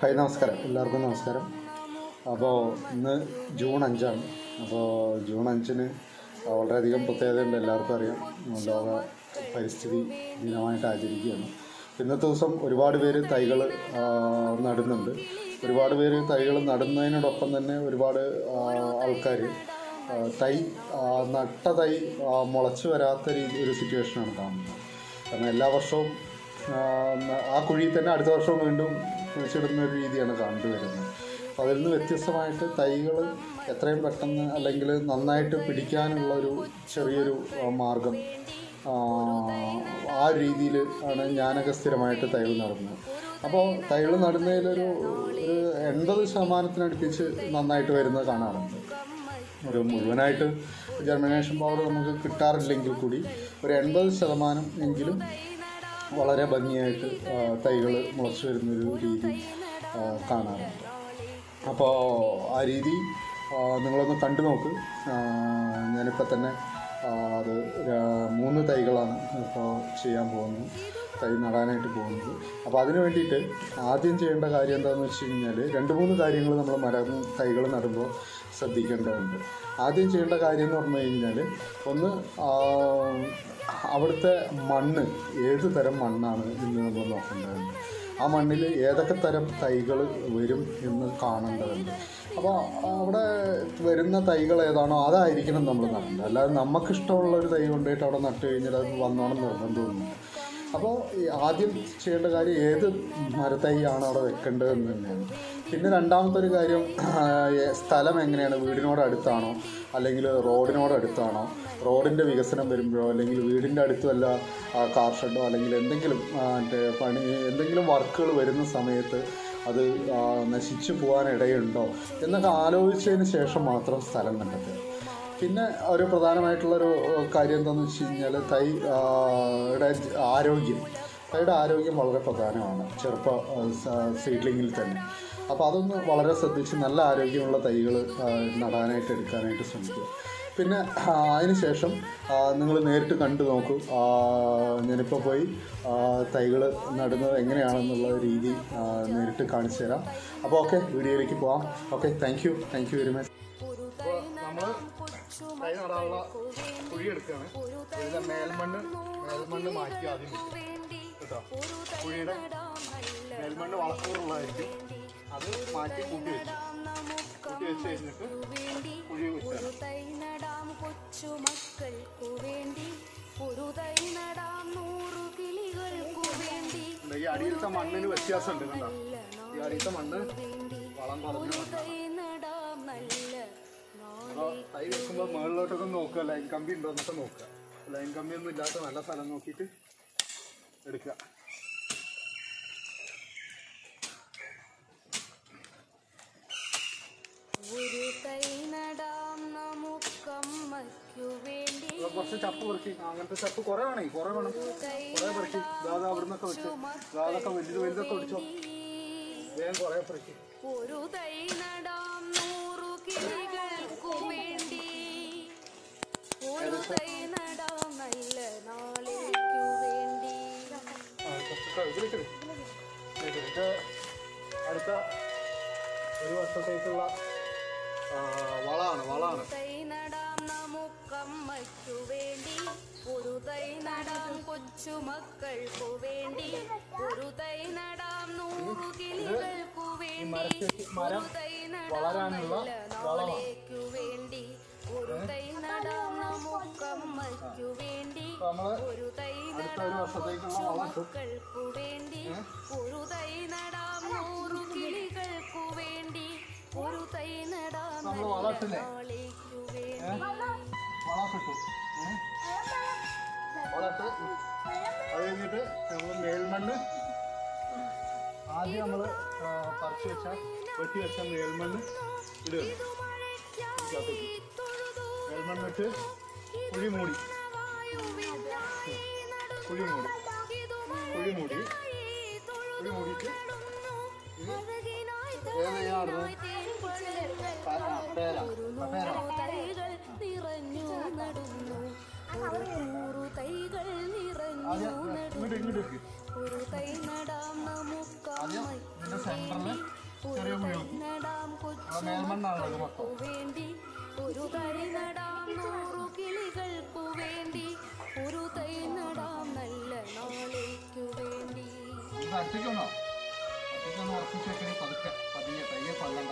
Hi നമസ്കാരം എല്ലാവർക്കും നമസ്കാരം അപ്പോൾ ഇന്ന് ജൂൺ അഞ്ചാണ് അപ്പോൾ ജൂൺ അഞ്ചിന് വളരെയധികം പ്രത്യേകതയുണ്ട് എല്ലാവർക്കും അറിയാം ലോക പരിസ്ഥിതി ദിനമായിട്ട് ആചരിക്കുകയാണ് ഇന്നത്തെ ദിവസം ഒരുപാട് പേര് തൈകൾ നടുന്നുണ്ട് ഒരുപാട് പേര് തൈകൾ നടുന്നതിനോടൊപ്പം തന്നെ ഒരുപാട് ആൾക്കാർ തൈ ആ, നട്ട തൈ ആ, മുളച്ച് വരാത്ത രീതി ഒരു സിറ്റുവേഷനാണ് കാണുന്നത് കാരണം എല്ലാ വർഷവും ആ, ആ കുഴിയിൽ തന്നെ അടുത്ത വർഷം വീണ്ടും കുഴിച്ചിടുന്ന ഒരു രീതിയാണ് കണ്ടുവരുന്നത് അപ്പോൾ അതിൽ നിന്ന് വ്യത്യസ്തമായിട്ട് തൈകൾ എത്രയും പെട്ടെന്ന് അല്ലെങ്കിൽ നന്നായിട്ട് പിടിക്കാനുള്ള ഒരു ചെറിയൊരു ആ, മാർഗം ആ, ആ രീതിയിൽ ആണ് ഞാനൊക്കെ സ്ഥിരമായിട്ട് തൈകൾ നടുന്നത് അപ്പോൾ തൈകൾ നടുന്നതിലൊരു ഒരു എൺപത് ശതമാനത്തിനടുപ്പിച്ച് നന്നായിട്ട് വരുന്നത് കാണാറുണ്ട് ഒരു മുഴുവനായിട്ട് ജർമിനേഷൻ പവർ നമുക്ക് കിട്ടാറില്ലെങ്കിൽ കൂടി ഒരു എൺപത് ശതമാനം എങ്കിലും വളരെ ഭംഗിയായിട്ട് തൈകൾ മുളച്ചു വരുന്നൊരു രീതി ആ, കാണാറുണ്ട് അപ്പോൾ ആ രീതി ആ, നിങ്ങളൊന്ന് കണ്ടു നോക്ക് ആ, ഞാനിപ്പോൾ തന്നെ ആ, അത് രാ- മൂന്ന് തൈകളാണ് ഇപ്പോൾ ചെയ്യാൻ പോകുന്നത് തൈ നടാനായിട്ട് പോകുന്നത് അപ്പോൾ അതിന് വേണ്ടിയിട്ട് ആദ്യം ചെയ്യേണ്ട കാര്യം എന്താണെന്ന് വെച്ച് കഴിഞ്ഞാൽ രണ്ട് മൂന്ന് കാര്യങ്ങൾ നമ്മൾ മരം തൈകൾ നടുമ്പോൾ ശ്രദ്ധിക്കേണ്ടതുണ്ട് ആദ്യം ചെയ്യേണ്ട കാര്യം എന്ന് പറഞ്ഞു കഴിഞ്ഞാൽ ഒന്ന് ആ, അവിടുത്തെ മണ്ണ് ഏത് തരം മണ്ണാണ് എന്ന് നമ്മൾ നോക്കേണ്ടതുണ്ട് ആ മണ്ണിൽ ഏതൊക്കെ തരം തൈകൾ വരും എന്ന് കാണേണ്ടതുണ്ട് അപ്പോൾ അവിടെ വരുന്ന തൈകൾ ഏതാണോ അതായിരിക്കണം നമ്മൾ നടേണ്ടത് അല്ലാതെ നമുക്കിഷ്ടമുള്ള ഒരു തൈ കൊണ്ടുപോയിട്ട് അവിടെ നട്ട് കഴിഞ്ഞാൽ അത് വന്നോണം നിർബന്ധമൊന്നുമില്ല അപ്പോൾ ഈ ആദ്യം ചെയ്യേണ്ട കാര്യം ഏത് മരത്തൈയാണ് അവിടെ വെക്കേണ്ടതെന്ന് തന്നെയാണ് പിന്നെ രണ്ടാമത്തെ ഒരു കാര്യം ഏ, സ്ഥലം എങ്ങനെയാണ് വീടിനോട് അടുത്താണോ അല്ലെങ്കിൽ റോഡിനോട് അടുത്താണോ റോഡിൻ്റെ വികസനം വരുമ്പോഴോ അല്ലെങ്കിൽ വീടിൻ്റെ അടുത്ത് വല്ല ആ, കാർ ഷെഡോ അല്ലെങ്കിൽ എന്തെങ്കിലും ആ, മറ്റേ പണി എന്തെങ്കിലും വർക്കുകൾ വരുന്ന സമയത്ത് അത് ആ, നശിച്ചു പോകാൻ ഇടയുണ്ടോ എന്നൊക്കെ ആലോചിച്ചതിന് ശേഷം മാത്രം സ്ഥലം കണ്ടെത്തുക പിന്നെ ഒരു പ്രധാനമായിട്ടുള്ളൊരു കാര്യം എന്താണെന്ന് വെച്ച് കഴിഞ്ഞാൽ തൈ ആ, യുടെ ആരോഗ്യം തൈയുടെ ആരോഗ്യം വളരെ പ്രധാനമാണ് ചെറുപ്പ സീഡ്ലിങ്ങിൽ തന്നെ അപ്പോൾ അതൊന്ന് വളരെ ശ്രദ്ധിച്ച് നല്ല ആരോഗ്യമുള്ള തൈകൾ നടാനായിട്ട് എടുക്കാനായിട്ട് ശ്രമിക്കുക പിന്നെ ആ, അതിന് ശേഷം നിങ്ങൾ നേരിട്ട് കണ്ടു നോക്കൂ ആ, ഞാനിപ്പോൾ പോയി തൈകൾ നടുന്നത് എങ്ങനെയാണെന്നുള്ള രീതി ആ, നേരിട്ട് കാണിച്ചു തരാം അപ്പോൾ ഓക്കെ വീഡിയോയിലേക്ക് പോവാം okay thank you thank you very much അപ്പോൾ നമ്മൾ തൈ നടാനുള്ള കുഴി എടുക്കുകയാണ് ഇതിലെ മേൽമണ്ണ് മേൽമണ്ണ് മാറ്റി ആദ്യം വെക്കും. കേട്ടോ കുഴിയുടെ മേൽമണ്ണ് വളക്കൂറുള്ളതായിരിക്കും അത് മാറ്റി കൂട്ടി വെച്ചു കൂട്ടി വെച്ച് കഴിഞ്ഞിട്ട് കുഴി വെച്ചാണ് തൈ നടാം കൊച്ചുമക്കൾക്കു വേണ്ടി ഒരു തൈ നടാം നൂറു കിളികൾക്കു വേണ്ടി ഈ അടിയിലത്തെ മണ്ണിന് വ്യത്യാസമുണ്ട് കണ്ടോ ഈ അടിയിലത്തെ മണ്ണ് വളം കുറഞ്ഞ മണ്ണ് തൈ നടാം നല്ല അപ്പോൾ തൈ വെക്കുമ്പോൾ മുകളിലോട്ടൊക്കെ നോക്കുക ലൈൻ കമ്പി ഉണ്ടോ എന്നൊക്കെ നോക്കുക ലൈൻ കമ്പി ഒന്നും ഇല്ലാത്ത നല്ല സ്ഥലം നോക്കിയിട്ട് എടുക്കുക ഒരു തൈ നടാം നമുക്കമ്മയ്ക്കു വേണ്ടി ഇപ്പൊ കുറച്ച് ചപ്പ് പെറുക്കി അങ്ങനത്തെ ചപ്പ് കുറെ വേണേ കുറെ വേണം കുറെ പെറുക്കി ദാദാ അവിടെ നിന്നൊക്കെ വെച്ച് ദാതൊക്കെ വലുത് വലുതൊക്കെ പിടിച്ചോ വേഗം കുറെ പെറുക്കി ഒരു തൈ നടാം നൂറു കിളികൾക്കു വേണ്ടി ഒരു തൈ നടാം നല്ല നാളേക്കു വേണ്ടി ആ, കുറച്ച് ഇതിലിട്ടിട്. ഇതിലിട്ട്. ഇത് അടുത്ത ഒരു വർഷത്തേക്കുള്ള ആ, വളമാണ് വളമാണ് തൈ നടാം നമുക്കമ്മയ്ക്കു വേണ്ടി ഒരു തൈ നടാം കൊച്ചുമക്കൾക്കു വേണ്ടി ഒരു തൈ നടാം നൂറു കിളികൾക്കു വേണ്ടി ഒരു തൈ നടാം വളരാനുള്ള നല്ല നാളേക്കു വേണ്ടി ഒരു തൈ നടാം നമുക്കമ്മയ്ക്കു വേണ്ടി അപ്പൊ നമ്മള് ഒരു തൈ അടുത്ത ഒരു വർഷത്തേക്കുള്ള വളം ഇട്ടു. മക്കൾക്കു വേണ്ടി ഒരു തൈ നടാം നൂറു കിളികൾക്കു വേണ്ടി ഒരു തൈ നടാം നമ്മള് വളർത്തില്ലേ നാളേക്കു വേണ്ടി വളമൊക്കെ ഇട്ടു ഏ? വളമിട്ട് അത് കഴിഞ്ഞിട്ട് നമ്മൾ മേൽമണ്ണ് ആദ്യം നമ്മൾ പറിച്ചു വെച്ച വെട്ടി വെച്ച മേൽമണ്ണ് ഇടുക ഇതിനകത്തേക്ക്. മേൽമണ്ണ് ഇട്ട് കുഴി മൂടി കുഴി മൂടി കുഴി മൂടി കുഴി മൂടിയിട്ട് ഇത് ഏത് നടുന്നത് പേര പേര തൈകൾ നിറഞ്ഞു നടുന്നു ഒരു നൂറു തൈകൾ നിറഞ്ഞു ആദ്യം ഇങ്ങോട്ട് ഇങ്ങോട്ട് വെക്ക്. ഒരു തൈ നടാം ആദ്യം ഇതിന്റെ സെന്ററിൽ ചെറിയ കുഴി വെക്കും നടാം കൊച്ചു മേൽമണ്ണാണ് ഇത് മൊത്തം വേണ്ടി ഒരു തൈ നടാം നൂറു കിളികൾക്കു വേണ്ടി ഒരു തൈ നടാം നല്ല നാളേക്കു വേണ്ടി ഇത് അടുത്തേക്കൊന്നോ അടുത്തേക്കൊന്ന് ഉറപ്പിച്ച് വെക്കണേ പതുക്കെ പതിയെ പയ്യെ കൊല്ലണ്ട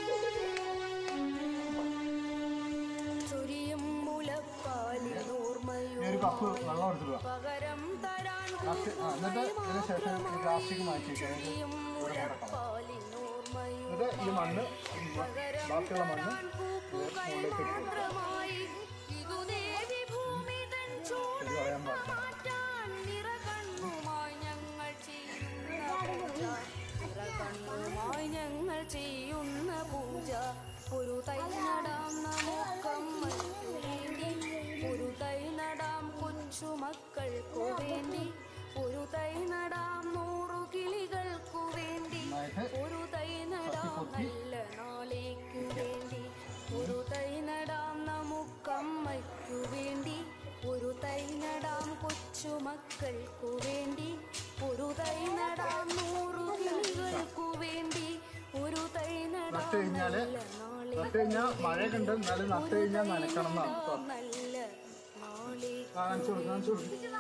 ചൊരിയും മുലപ്പാലിനോർമ്മയോ ഈ ഒരു കപ്പ് വെള്ളം എടുത്തിടുക പകരം തരാൻ ലാസ്റ്റ് ആ എന്നിട്ട് ഇതിന് ശേഷം ഈ പ്ലാസ്റ്റിക് മാറ്റി വെക്കുക ചൊരിയും മുലപ്പാലിനോർമ്മയോ എന്നിട്ട് ഈ മണ്ണ് ബാക്കിയുള്ള മണ്ണ് പൂക്കൾ മാത്രമായി ഇതു ദേവി ഭൂമി തൻ ചൂട് ഇത് കളയാൻ പാടില്ല മാറ്റാൻ നിറകണ്ണുമായി ഞങ്ങൾ ചെയ്യുന്ന പൂജ നിറകണ്ണുമായി ഞങ്ങൾ ചെയ്യുന്ന പൂജ ഒരു തൈ നടാം നമുക്കമ്മയ്ക്കു വേണ്ടി ഒരു തൈ നടാം കൊച്ചുമക്കൾക്കു വേണ്ടി ഒരു തൈ നടാം നൂറു കിളികൾക്കു വേണ്ടി നന്നായിട്ട് ഒരു തൈ നടാം നല്ല നാളേക്കു വേണ്ടി ഒരു തൈ നടാം നമുക്കമ്മയ്ക്കു വേണ്ടി ഒരു തൈ നടാം കൊച്ചുമക്കൾക്കു വേണ്ടി ഒരു തൈ നടാം നൂറു കിളികൾക്കു വേണ്ടി ഒരു തൈ നടാം നട്ട് കഴിഞ്ഞാല് നല്ല നാളെ നട്ട് കഴിഞ്ഞാൽ മഴയൊക്കെ ഉണ്ട് എന്നാലും നട്ട് കഴിഞ്ഞാൽ നനയ്ക്കണം എന്നാണ് കേട്ടോ നല്ല നാളെ കാണിച്ചു കൊടുക്കും കാണിച്ചു കൊടുക്കും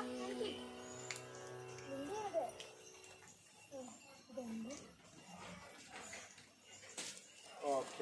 ഓക്കെ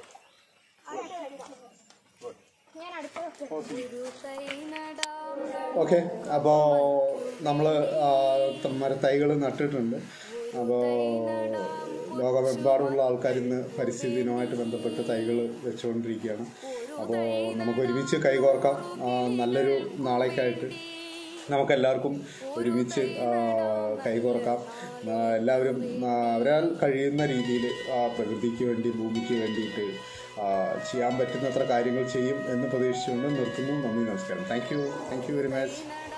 ഒരു തൈ നടാം ഓക്കെ അപ്പോൾ നമ്മൾ മരത്തൈകൾ നട്ടിട്ടുണ്ട് അപ്പോൾ ലോകമെമ്പാടുമുള്ള ആൾക്കാർ ഇന്ന് പരിസ്ഥിതി ദിനവുമായിട്ട് ബന്ധപ്പെട്ട് തൈകൾ വെച്ചുകൊണ്ടിരിക്കുകയാണ് അപ്പോൾ നമുക്ക് ഒരുമിച്ച് കൈകോർക്കാം ആ, നല്ലൊരു നാളേക്കായിട്ട് നമുക്കെല്ലാവർക്കും ഒരുമിച്ച് ആ, കൈകോർക്കാം ആ, എല്ലാവരും ആ, അവരാൽ കഴിയുന്ന രീതിയിൽ പ്രകൃതിക്ക് വേണ്ടി ഭൂമിക്ക് വേണ്ടിയിട്ട് ആ, ചെയ്യാൻ പറ്റുന്നത്ര കാര്യങ്ങൾ ചെയ്യും എന്ന് പ്രതീക്ഷിച്ചുകൊണ്ട് നിർത്തുന്നു നന്ദി നമസ്കാരം thank you thank you very much